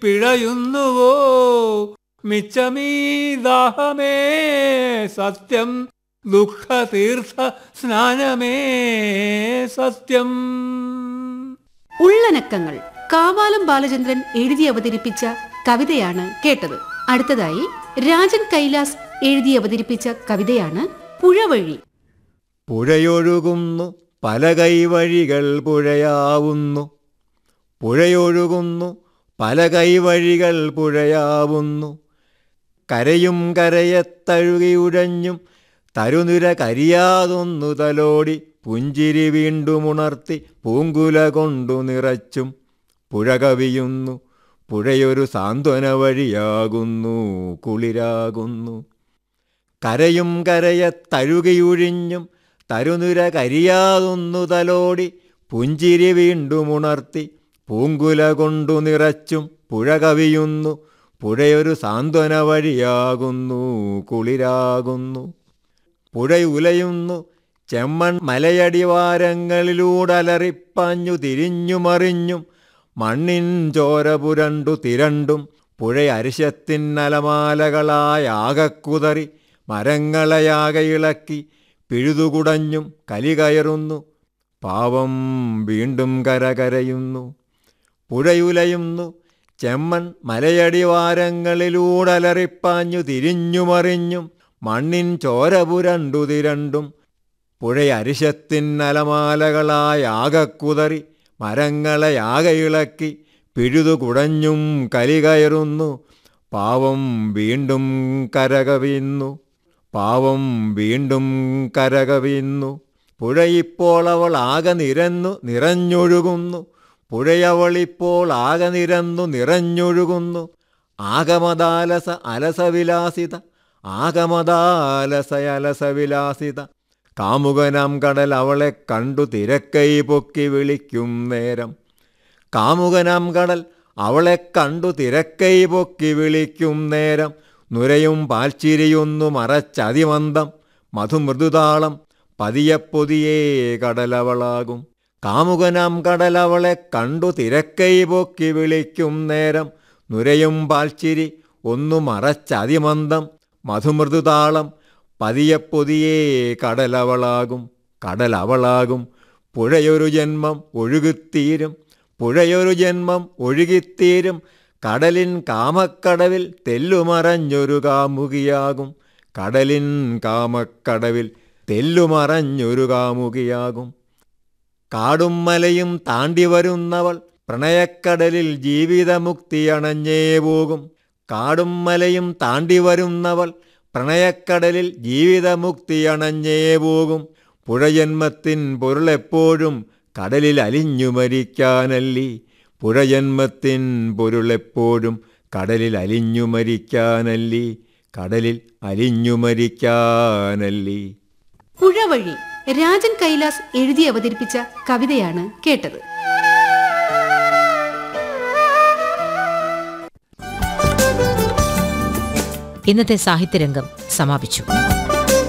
പിഴയുന്നുവോ മിച്ചമീ ദാഹമേ സത്യം ദുഃഖതീർത്ഥ സ്നാനമേ സത്യം ഉള്ളനക്കങ്ങൾ കാവാലം ബാലചന്ദ്രൻ എഴുതി അവതരിപ്പിച്ച കവിതയാണ് കേട്ടത് അടുത്തതായി രാജൻ കൈലാസ് എഴുതി അവതരിപ്പിച്ച കവിതയാണ് പുഴവഴി പുഴയൊഴുകുന്നു പല കൈവഴികൾ പുഴയാവുന്നു പുഴയൊഴുകുന്നു പല കൈവഴികൾ പുഴയാവുന്നു കരയും കരയത്തഴുകിയുഴഞ്ഞും തരുനിര കരിയാതൊന്നു തലോടി പുഞ്ചിരി വീണ്ടുമുണർത്തി പൂങ്കുല കൊണ്ടു നിറച്ചും പുഴ കവിയുന്നു പുഴയൊരു സാന്ത്വന വഴിയാകുന്നു കുളിരാകുന്നു കരയും കരയത്തഴുകിയുഴിഞ്ഞും തരുനിര കരിയാതൊന്നു തലോടി പുഞ്ചിരി വീണ്ടുമുണർത്തി പൂങ്കുല കൊണ്ടു നിറച്ചും പുഴ കവിയുന്നു പുഴയൊരു സാന്ത്വന വഴിയാകുന്നു കുളിരാകുന്നു പുഴയുലയുന്നു ചെമ്മൺ മലയടിവാരങ്ങളിലൂടലറിപ്പാഞ്ഞു തിരിഞ്ഞു മറിഞ്ഞും മണ്ണിൻ ചോര പുരണ്ടു തിരണ്ടും പുഴ അരിശത്തിന്നലമാലകളായ ആകക്കുതറി മരങ്ങളെയാകെ ഇളക്കി പിഴുതുകുടഞ്ഞും കലി കയറുന്നു പാവം വീണ്ടും കരകരയുന്നു പുഴയുലയുന്നു ചെമ്മൺ മലയടിവാരങ്ങളിലൂടലറിപ്പാഞ്ഞു തിരിഞ്ഞുമറിഞ്ഞും മണ്ണിൻ ചോര പുരണ്ടു തിരണ്ടും പുഴ അരിശത്തിന്നലമാലകളായ ആകക്കുതറി മരങ്ങളെയാകെ ഇളക്കി പിഴുതു കുടഞ്ഞും കലി കയറുന്നു പാവം വീണ്ടും കരകവിയുന്നു പാവം വീണ്ടും കരകവിയുന്നു പുഴയിപ്പോൾ അവൾ ആകെ നിരന്നു നിറഞ്ഞൊഴുകുന്നു പുഴയവളിപ്പോൾ ആകെ നിരന്നു നിറഞ്ഞൊഴുകുന്നു ആഗമദാലസ അലസവിലാസിത ആഗമദാലസ അലസവിലാസിത കാമുകനാം കടൽ അവളെ കണ്ടു തിരക്കൈ പൊക്കി വിളിക്കും നേരം കാമുകനാം കടൽ അവളെ കണ്ടു തിരക്കൈ പൊക്കി വിളിക്കും നേരം നുരയും പാൽച്ചിരിയൊന്നു മറച്ചതിമന്ദം മധുമൃദുതാളം പതിയപ്പൊതിയേ കടലവളാകും കാമുകനാം കടലവളെ കണ്ടു തിരക്കൈ പൊക്കി വിളിക്കും നേരം നുരയും പാൽച്ചിരി ഒന്നു മറച്ചതിമന്ദം മധുമൃദുതാളം പതിയപ്പൊതിയേ കടലവളാകും കടലവളാകും പുഴയൊരു ജന്മം ഒഴുകിത്തീരും പുഴയൊരു ജന്മം ഒഴുകിത്തീരും കടലിൻ കാമക്കടവിൽ തെല്ലുമറഞ്ഞൊരു കാമുകിയാകും കടലിൻ കാമക്കടവിൽ തെല്ലുമറഞ്ഞൊരു കാമുകിയാകും കാടും മലയും താണ്ടി വരുന്നവൾ പ്രണയക്കടലിൽ ജീവിതമുക്തി അണഞ്ഞേ പോകും കാടും മലയും താണ്ടി വരുന്നവൾ പ്രണയക്കടലിൽ ജീവിതമുക്തി അണഞ്ഞേ പോകും പുഴജന്മത്തിൻ പൊരുളെപ്പോഴും കടലിൽ അലിഞ്ഞു മരിക്കാനല്ലി പുഴജന്മത്തിൻ പൊരുളെപ്പോഴും കടലിൽ അലിഞ്ഞു മരിക്കാനല്ലി കടലിൽ അലിഞ്ഞു മരിക്കാനല്ലി പുഴവഴി രാജൻ കൈലാസ് എഴുതി അവതരിപ്പിച്ച കവിതയാണ് കേട്ടത് ഇന്നത്തെ സാഹിത്യരംഗം സമാപിച്ചു